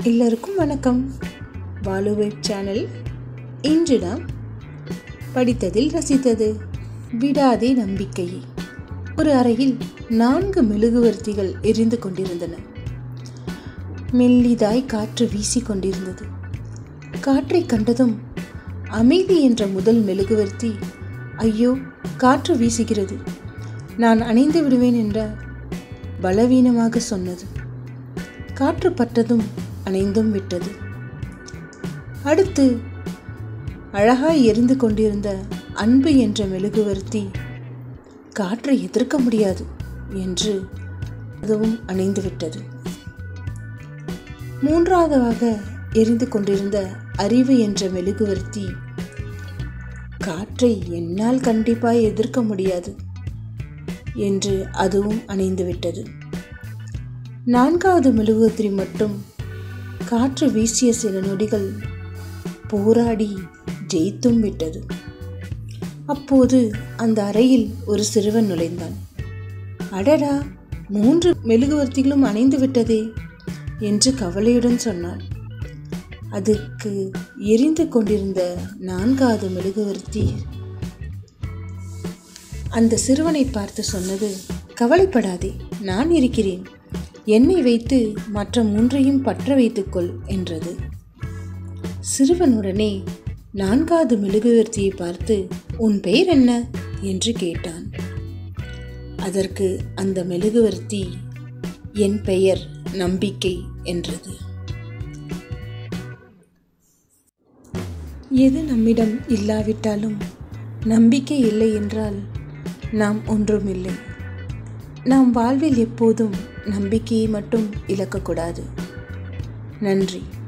எல்லோருக்கும் வணக்கம் Balu web channel இன்று நாம் படித்ததில் ரசித்தது விடாதே நம்பிக்கையே ஒரு அறையில் நான்கு மெழுகுவர்த்திகள் எரிந்து கொண்டிருந்தன மெல்லிதாய் காற்று வீசிக் கொண்டிருந்தது காற்றை கண்டதும் அமைதி என்ற முதல் மெழுகுவர்த்தி ஐயோ காற்று வீசுகிறது நான் அணைந்து விடுவேன் என்ற பலவீனமாக சொன்னது காற்று பட்டதும் அணைந்தும் விட்டது அடுத்து அழகாய் எரிந்து கொண்டிருந்த அன்பு என்ற மெழுகுவர்த்தி காற்றை எதிர்க்க முடியாது என்று அதுவும் அணைந்து விட்டது மூன்றாவதாக எரிந்து கொண்டிருந்த அறிவு என்ற மெழுகுவர்த்தி காற்றை என்னால் கண்டிப்பாய் எதிர்க்க முடியாது என்று அதுவும் அணைந்து விட்டது நான்காவது மெழுகுவர்த்தி மட்டும் காற்று வீசிய சில நொடிகள் போராடி ஜெயித்தும் விட்டது அப்போது அந்த அறையில் ஒரு சிறுவன் நுழைந்தான் அடடா மூன்று மெழுகுவர்த்திகளும் அணைந்து விட்டதே என்று கவலையுடன் சொன்னான் அதுக்கு எரிந்து கொண்டிருந்த நான்காவது மெழுகுவர்த்தி அந்த சிறுவனை பார்த்து சொன்னது கவலைப்படாதே நான் இருக்கிறேன் என்னை வைத்து மற்ற மூன்றையும் பற்ற வைத்துக்கொள் என்றது சிறுவன் உடனே நான்காவது மெழுகுவர்த்தியை பார்த்து உன் பெயர் என்ன என்று கேட்டான் அதற்கு அந்த மெழுகுவர்த்தி என் பெயர் நம்பிக்கை என்றது எது நம்மிடம் இல்லாவிட்டாலும் நம்பிக்கை இல்லை என்றால் நாம் ஒன்றுமில்லை நாம் வாழ்வில் எப்போதும் நம்பிக்கையை மட்டும் இழக்கக்கூடாது நன்றி